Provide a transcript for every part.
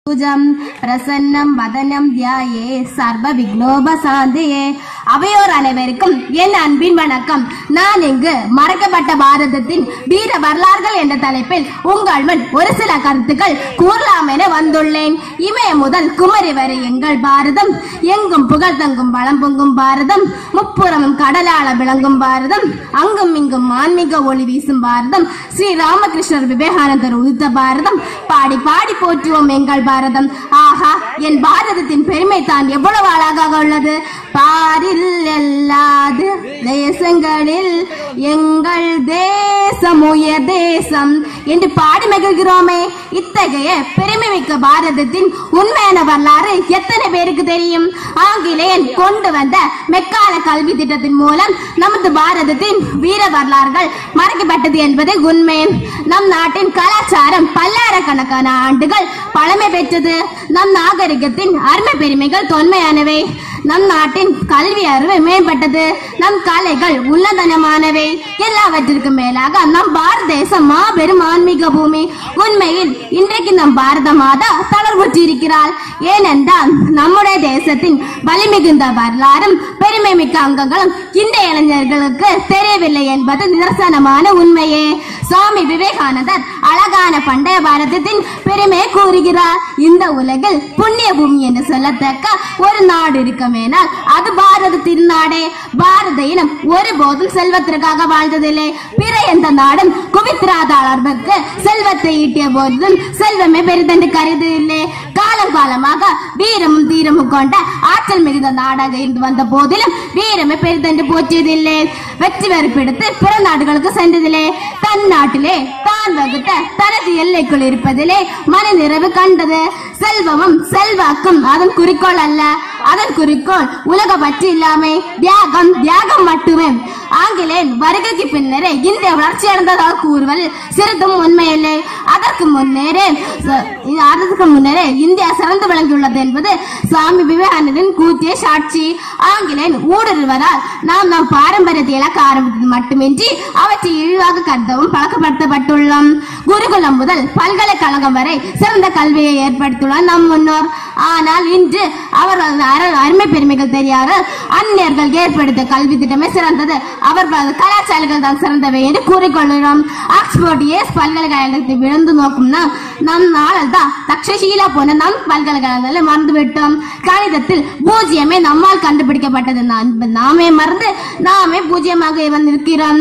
பூஜம் பிரசன்னம் வதனம் தியாயே சர்வ விக்னோபசாந்தியே அவையோர் அனைவருக்கும் என் அன்பின் வணக்கம் நான் இங்கு மறைக்கப்பட்ட பாரதத்தின் வீர வரலாறுகள் என்ற தலைப்பில் உங்கள் முன் ஒரு சில கருத்துக்கள் கூறலாம் என வந்துள்ளேன் இமய முதல் குமரி வரை எங்கள் பாரதம் எங்கும் புகழ் தங்கும் வளம் பொங்கும் பாரதம் முப்புறமும் கடலாள விளங்கும் பாரதம் அங்கும் இங்கும் ஆன்மீக ஒளி வீசும் பாரதம் ஸ்ரீ ராமகிருஷ்ணர் விவேகானந்தர் உதித்த பாரதம் பாடி பாடி போற்றுவோம் எங்கள் பாரதம் ஆஹா என் பாரதத்தின் பெருமை தான் எவ்வளவு அழகாக உள்ளது பாரில் எல்லாது தேசங்களில் எங்கள் தேசம் உயர் தேசம் என்று பாடி மகிழ்கிறோமே இத்தகைய பெருமை மிக்க பாரதத்தின் உண்மையான வரலாறு எத்தனை பேருக்கு தெரியும் ஆங்கிலேயன் கொண்டு வந்த மெக்கால கல்வி திட்டத்தின் மூலம் நமது பாரதத்தின் வீர வரலாறுகள் மறைக்கப்பட்டது என்பது உண்மை நம் நாட்டின் கலாச்சாரம் பல்லாயிரக்கணக்கான ஆண்டுகள் பழமை பெற்றது நம் நாகரிகத்தின் அருமை பெருமைகள் தொன்மையானவை நம் நாட்டின் கல்வி அறிவு மேம்பட்டது நம் கலைகள் உள்ளதனமானவை எல்லாவற்றிற்கும் மேலாக நம் பாரத தேசம் மாபெரும் ஆன்மீக பூமி உண்மையில் இன்றைக்கு நம் பாரத மாதா தளர்வுற்றிருக்கிறாள் ஏனென்றால் நம்முடைய தேசத்தின் வலிமிகுந்த வரலாறும் பெருமை மிக்க அங்கங்களும் இன்றைய இளைஞர்களுக்கு தெரியவில்லை என்பது நிதர்சனமான உண்மையே சுவாமி விவேகானந்தர் அழகான பண்டைய பாரதத்தின் பெருமையை கூறுகிறார் இந்த உலகில் புண்ணிய பூமி என்று சொல்லத்தக்க ஒரு நாடு இருக்குமேனால் அது பாரத திருநாடே பாரத இனம் ஒருபோதும் செல்வத்திற்காக வாழ்ந்ததில்லை பிற எந்த நாடும் குவித்திராத அளவிற்கு செல்வத்தை ஈட்டிய போதிலும் செல்வமே பெரிதென்று கருதில்லை காலம் காலமாக வீரமும் தீரமும் கொண்ட ஆற்றல் மிகுந்த நாடாக இருந்து வந்த போதிலும் வீரமே பெரிதென்று போற்றியதில்லை வெற்றி வெறுப்பெடுத்து பிற நாடுகளுக்கு சென்றதில்லை தன் நாட்டிலே தான் வகுத்த தனது எல்லைக்குள் இருப்பதிலே மன நிறைவு கண்டது செல்வமும் செல்வாக்கும் அதன் குறிக்கோள் அல்ல அதன் குறிக்கோள் உலக பற்றி இல்லாமை தியாகம் தியாகம் மட்டுமே ஆங்கிலேயன் வருகைக்கு பின்னரே இந்திய வளர்ச்சி அடைந்ததாக கூறுவது சிறிதும் உண்மையில்லை அதற்கு முன்னரே ச- அதற்கு முன்னரே இந்தியா சிறந்து விளங்கியுள்ளது என்பது சுவாமி விவேகானந்தரின் கூத்திய சாட்சி ஆங்கிலேயன் ஊடுருவதால் நாம் நம் பாரம்பரியத்தை இழக்க ஆரம்பித்தது மட்டுமின்றி அவற்றை இழிவாக கருதவும் பழக்கப்படுத்தப்பட்டுள்ளோம் குருகுலம் முதல் பல்கலைக்கழகம் வரை சிறந்த கல்வியை ஏற்படுத்தியுள்ள நம் முன்னோர் ஆனால் இன்று அவர்களது அர- அருமை பெருமைகள் தெரியாது அந்நியர்கள் ஏற்படுத்திய கல்வி திட்டமே சிறந்தது அவர்களது கலாச்சாரங்கள் தான் சிறந்தவை என்று கூறிக்கொள்கிறோம் ஆக்ஸ்போர்ட் ஏஸ் பல்கலைக்கழகத்தை விழுந்து நோக்கும்னா நம் நாளில் தான் தக்ஷசீலா போன நம் பல்கலைக்கழகங்களை மறந்து விட்டோம் கணிதத்தில் பூஜ்ஜியமே நம்மால் கண்டுபிடிக்கப்பட்டது நான் நாமே மறந்து நாமே பூஜ்ஜியமாக வந்திருக்கிறோம்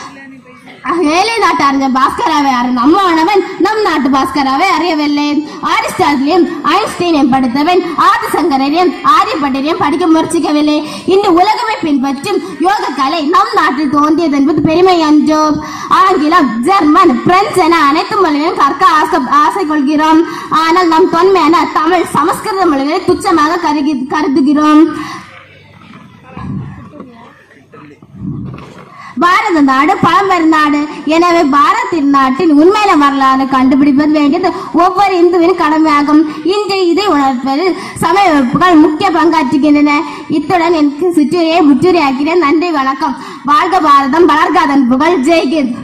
ஏழை நாட்டு அறிஞர் பாஸ்கராவை அறிந்த அம்மானவன் நம் நாட்டு பாஸ்கராவை அறியவில்லை ஆரிஸ்டாட்டிலையும் ஐன்ஸ்டைனையும் படித்தவன் ஆதிசங்கரையும் ஆரியப்பட்டரையும் படிக்க முயற்சிக்கவில்லை இன்று உலகமே பின்பற்றும் யோக கலை நம் நாட்டில் தோன்றியது என்பது பெருமை அன்றோ ஆங்கிலம் ஜெர்மன் பிரெஞ்சு என அனைத்து மொழிகளையும் கற்க ஆசை ஆசை கொள்கிறோம் ஆனால் நம் தொன்மையான தமிழ் சமஸ்கிருத மொழிகளை துச்சமாக கருகி கருதுகிறோம் பாரத நாடு பழம்பெரும் நாடு எனவே பாரத திருநாட்டின் உண்மையான வரலாறு கண்டுபிடிப்பது வேண்டியது ஒவ்வொரு இந்துவின் கடமையாகும் இன்று இதை உணர்ப்பதில் சமய வகுப்புகள் முக்கிய பங்காற்றுகின்றன இத்துடன் எனக்கு சுற்றுரையை முற்றுரையாக்கிறேன் நன்றி வணக்கம் வாழ்க பாரதம் வளர்காதன் புகழ் ஜெய்கிந்த்